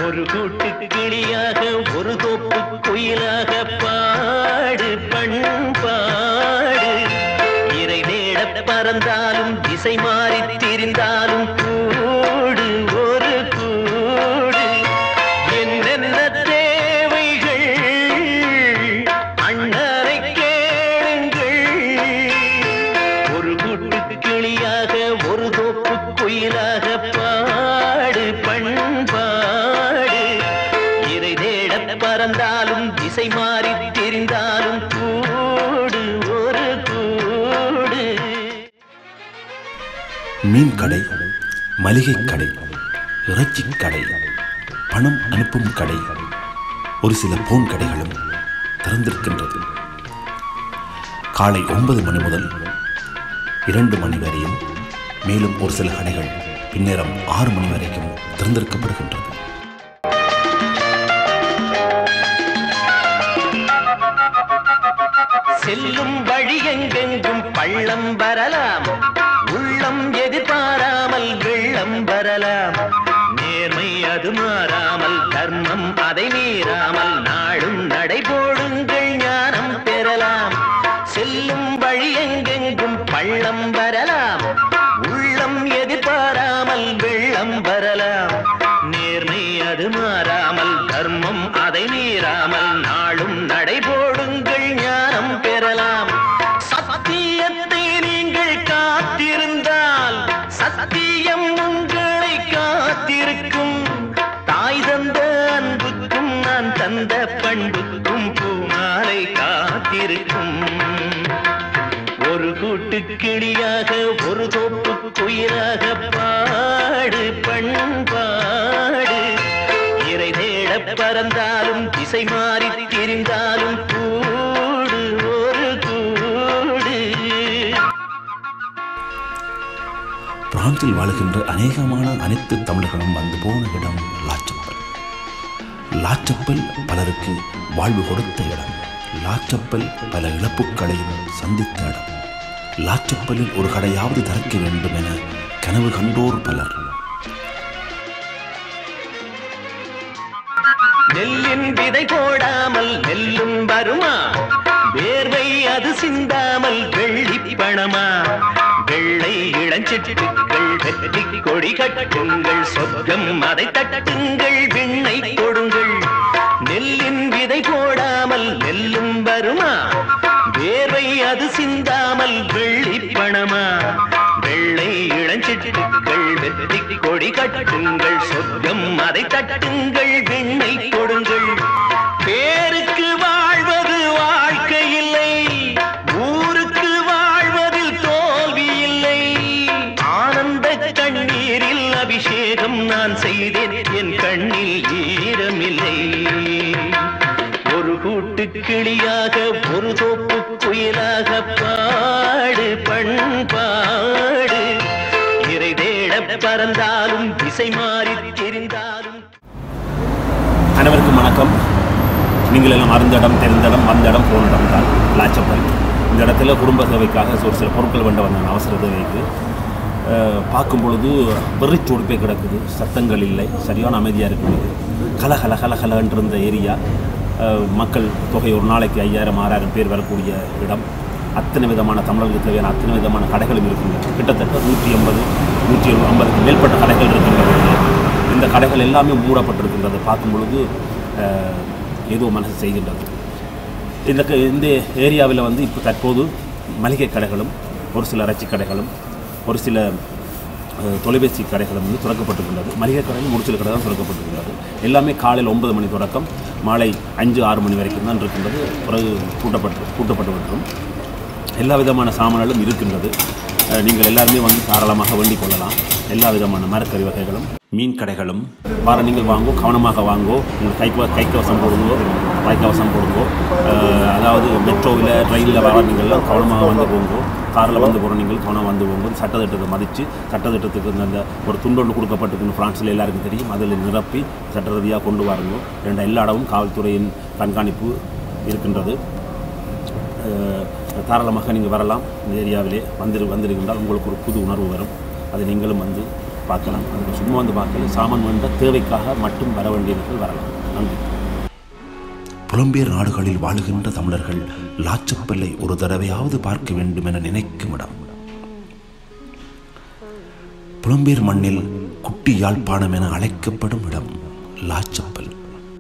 ஒரு கூட்டு கிளியாக ஒரு தோப்பு குயிலாக பாடு பண்பாடு இறை தேட பறந்தாலும் திசை மாறி திரிந்தாலும் கூடு ஒரு கூடு என்னென்ன தேவைகள் அண்ணரை கேளுங்கள் ஒரு கூட்டு கிளியாக ஒரு தோப்பு குயிலாக பாடு பண்பாடு இறை தேட பறந்தாலும் திசை மாறி தெரிந்தாலும் கூடு ஒரு கூடு மீன் கடை மளிகை கடை இறைச்சி கடை பணம் அனுப்பும் கடை ஒரு சில போன் கடைகளும் திறந்திருக்கின்றது காலை ஒன்பது மணி முதல் இரண்டு மணி வரையும் மேலும் ஒரு சில கடைகள் பின்னேரம் ஆறு மணி வரைக்கும் திறந்திருக்கப்படுகின்றது செல்லும் வழி எங்கெங்கும் பள்ளம் வரலாம் உள்ளம் எதிர்பாராமல் வெள்ளம் வரலாம் நேர்மை அது மாறாமல் தர்மம் அதை மீறாமல் நாளும் நடைபோடுங்கள் ஞானம் பெறலாம் செல்லும் வழி எங்கெங்கும் பள்ளம் வரலாம் உள்ளம் எதிர்பாராமல் வெள்ளம் வரலாம் நேர்மை அது மாறாமல் தர்மம் அதை மீறாமல் நாளும் நடைபோடுங்கள் ஞானம் பெறலாம் சத்தியத்தை நீங்கள் காத்திருந்தால் சத்தியம் உங்களை காத்திருக்கும் தாய் தந்த அன்புக்கும் நான் தந்த பண்புக்கும் பூமாலை காத்திருக்கும் ஒரு கூட்டு கிளியாக ஒரு தோப்பு குயிலாக பாடு பண்பாடு இறை தேட பறந்தாலும் திசை மாறி திரிந்தாலும் கூடு ஒரு கூடு பிரான்சில் வாழுகின்ற அநேகமான அனைத்து தமிழர்களும் வந்து போன இடம் லாச்சப்பல் லாச்சப்பல் பலருக்கு வாழ்வு கொடுத்த இடம் லாச்சப்பல் பல இழப்புக்களையும் சந்தித்த இடம் லாச்சப்பலில் ஒரு கடையாவது திறக்க வேண்டும் என கனவு கண்டோர் பலர் நெல்லின் விதை போடாமல் நெல்லும் வருமா வேர்வை அது சிந்தாமல் வெள்ளி பணமா வெள்ளை இளஞ்சிட்டுக்கள் வெற்றி கொடி கட்டுங்கள் சொர்க்கம் அதை தட்டுங்கள் விண்ணை கொடுங்கள் நெல்லின் விதை போடாமல் நெல்லும் வருமா வேர்வை அது சிந்தாமல் வெள்ளி பணமா வெள்ளை இளஞ்சிட்டுக்கள் வெற்றி கொடி கட்டுங்கள் சொர்க்கம் அதை தட்டுங்கள் விண்ணை கொடுங்கள் பேருக்கு வாழ்வது வாழ்க்கை இல்லை ஊருக்கு வாழ்வதில் தோல்வி இல்லை ஆனந்த கண்ணீரில் அபிஷேகம் நான் செய்தேன் என் கண்ணில் ஈரமில்லை ஒரு கூட்டு கிளியாக ஒரு தோப்பு குயிலாக பாடு பண்பாடு இறை தேட பறந்தாலும் திசை மாறி தெரிந்தாலும் அனைவருக்கும் வணக்கம் நீங்கள் எல்லாம் அறிந்த இடம் தெரிந்த இடம் வந்த இடம் போன இடம் தான் லாச்சப்பல் இந்த இடத்துல குடும்ப சேவைக்காக ஒரு சில பொருட்கள் வேண்ட வந்தாங்க அவசர தேவைக்கு அஹ், பார்க்கும் பொழுது வெறிச்சோடு போய் கிடக்குது சத்தங்கள் இல்லை சரியான அமைதியாக இருக்குது கல கல கல கலன்ற இருந்த ஏரியா அஹ், மக்கள் தொகை ஒரு நாளைக்கு ஐயாயிரம் ஆறாயிரம் பேர் வரக்கூடிய இடம் அத்தனை விதமான தமிழர்களுக்கு தேவையான அத்தனை விதமான கடைகளும் இருக்கின்றன கிட்டத்தட்ட நூற்றி ஐம்பது நூற்றி ஐம்பதுக்கு மேற்பட்ட கடைகள் இருக்கின்றன இந்த கடைகள் எல்லாமே மூடப்பட்டிருக்கின்றது பார்க்கும் பொழுது அஹ், ஏதோ மனசு செய்கின்றது இந்த க- இந்த ஏரியாவில் வந்து இப்போ தற்போது மளிகை கடைகளும் ஒரு சில இறைச்சி கடைகளும் ஒரு சில அஹ், தொலைபேசி கடைகளும் வந்து திறக்கப்பட்டிருக்கின்றது மளிகை கடைகளும் ஒரு சில கடை தான் திறக்கப்பட்டிருக்கின்றது எல்லாமே காலையில் ஒன்பது மணி தொடக்கம் மாலை அஞ்சு ஆறு மணி வரைக்கும் தான் இருக்கின்றது பிறகு பூட்டப்பட்டு பூட்டப்பட்டு விட்டுரும் எல்லா விதமான சாமான்களும் இருக்கின்றது அஹ், நீங்கள் எல்லாருமே வந்து தாராளமாக வேண்டிக் கொள்ளலாம் எல்லா விதமான மரக்கறி வகைகளும் மீன் கடைகளும் வார நீங்கள் வாங்கோ கவனமாக வாங்கோ உங்கள் கை கைக்கவசம் போடுங்கோ வாய்க்கவசம் போடுங்கோ அஹ், அதாவது மெட்ரோவில் ட்ரெயினில் வர நீங்கள்லாம் கவனமாக வந்து போங்கோ காரில் வந்து போகிற நீங்கள் கவனம் வந்து போங்க சட்டத்திட்டத்தை மதித்து சட்டத்திட்டத்துக்கு அந்த ஒரு துண்டொன்று கொடுக்கப்பட்டிருக்குன்னு ஃப்ரான்ஸில் எல்லாருக்கும் தெரியும் அதில் நிரப்பி சட்ட ரீதியாக கொண்டு வாருங்க ரெண்ட எல்லா இடமும் காவல்துறையின் கண்காணிப்பு இருக்கின்றது அஹ், தாராளமாக நீங்கள் வரலாம் இந்த ஏரியாவிலே வந்து வந்திருக்கின்றால் உங்களுக்கு ஒரு புது உணர்வு வரும் அதை நீங்களும் வந்து பார்க்கலாம் அதுக்கு சும்மா வந்து பார்க்கல சாமான் வேண்ட தேவைக்காக மட்டும் வர வேண்டியவர்கள் வரலாம் நன்றி புலம்பெயர் நாடுகளில் வாழுகின்ற தமிழர்கள் லாச்சப்பல்லை ஒரு தடவையாவது பார்க்க வேண்டும் என நினைக்கும் இடம் புலம்பெயர் மண்ணில் குட்டி யாழ்ப்பாணம் என அழைக்கப்படும் இடம் லாச்சப்பல்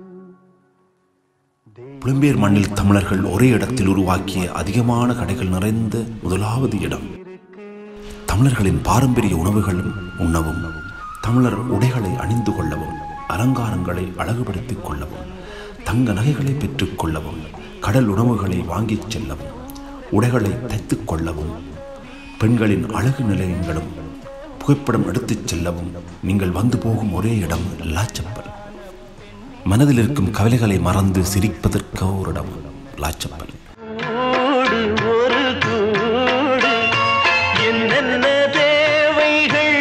புலம்பெயர் மண்ணில் தமிழர்கள் ஒரே இடத்தில் உருவாக்கிய அதிகமான கடைகள் நிறைந்த முதலாவது இடம் தமிழர்களின் பாரம்பரிய உணவுகளும் உண்ணவும் தமிழர் உடைகளை அணிந்து கொள்ளவும் அலங்காரங்களை அழகுபடுத்திக் கொள்ளவும் தங்க நகைகளை பெற்றுக் கொள்ளவும் கடல் உணவுகளை வாங்கிச் செல்லவும் உடைகளை தைத்துக் கொள்ளவும் பெண்களின் அழகு நிலையங்களும் புகைப்படம் எடுத்துச் செல்லவும் நீங்கள் வந்து போகும் ஒரே இடம் லாச்சப்பல் மனதில் இருக்கும் கவலைகளை மறந்து சிரிப்பதற்கு ஒரு இடம் லாச்சப்பல் கூடு ஒரு கூடு என்னென்ன தேவைகள்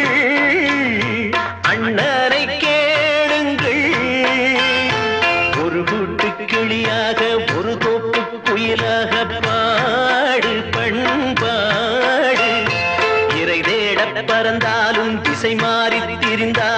அண்ணனை கேளுங்கள் ஒரு கூட்டு கிளியாக ஒரு தோப்பு குயிலாக பாடு பண்பாடு இறை தேட பறந்தாலும் திசை மாறி திரிந்தாலும்